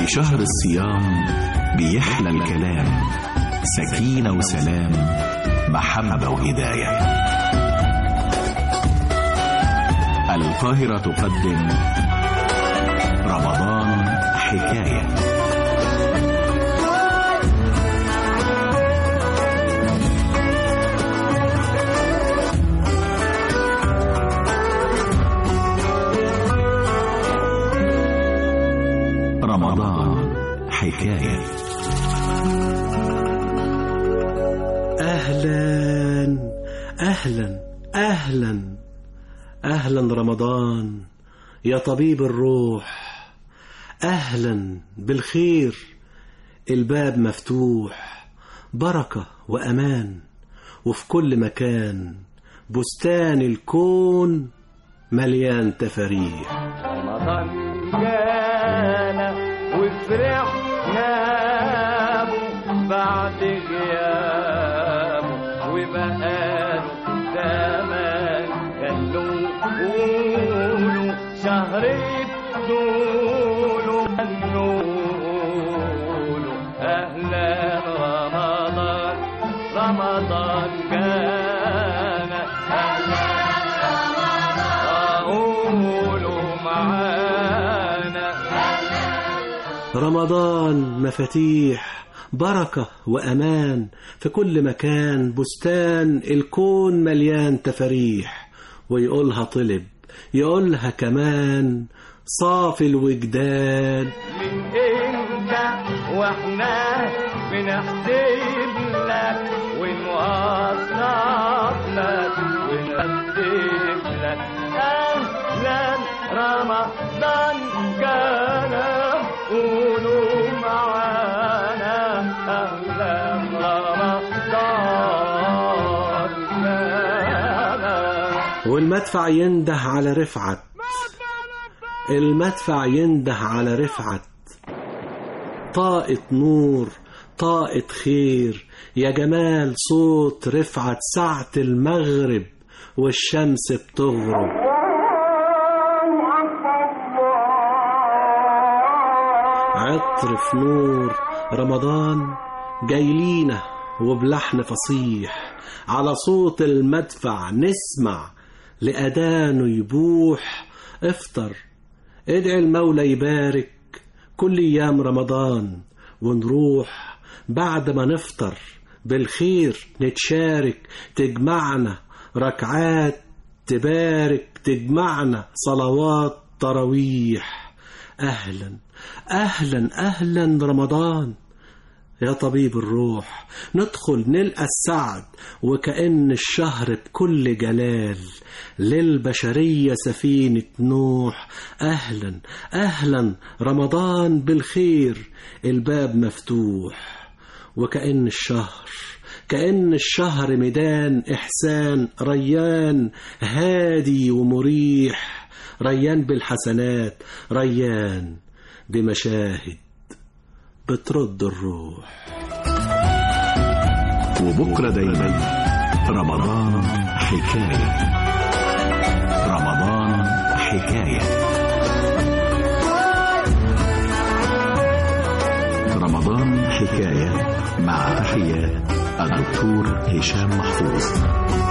في شهر الصيام بيحلى الكلام سكينة وسلام محبة وهداية القاهرة تقدم رمضان حكاية رمضان حكاية أهلا أهلا أهلا أهلا رمضان يا طبيب الروح أهلا بالخير الباب مفتوح بركة وأمان وفي كل مكان بستان الكون مليان تفاريح رمضان جانا وفرحنا به بعد غيابه وبقاله زمان خلوه قولوا شهر طوله نقوله أهلا رمضان رمضان جانا أهلا قولوا معانا رمضان مفاتيح بركة وأمان في كل مكان بستان الكون مليان تفاريح ويقولها طلب يقولها كمان صافي الوجدان من امتى واحنا بنحسب لك ونوصف لك ونرتب لك اهلا رمضان كان قولوا معانا اهلا رمضان كان والمدفع ينده على رفعت المدفع ينده على رفعت طاقة نور طاقة خير يا جمال صوت رفعت ساعة المغرب والشمس بتغرب عطر في نور رمضان جايلينا وبلحن فصيح على صوت المدفع نسمع لأذانه يبوح افطر ادعي المولى يبارك كل أيام رمضان ونروح بعد ما نفطر بالخير نتشارك تجمعنا ركعات تبارك تجمعنا صلوات تراويح أهلا أهلا أهلا رمضان يا طبيب الروح ندخل نلقى السعد وكأن الشهر بكل جلال للبشرية سفينة نوح أهلا أهلا رمضان بالخير الباب مفتوح وكأن الشهر كأن الشهر ميدان إحسان ريان هادي ومريح ريان بالحسنات ريان بمشاهد بترد الروح وبكرة دايما رمضان حكاية رمضان حكاية رمضان حكاية مع تحيات الدكتور هشام محفوظ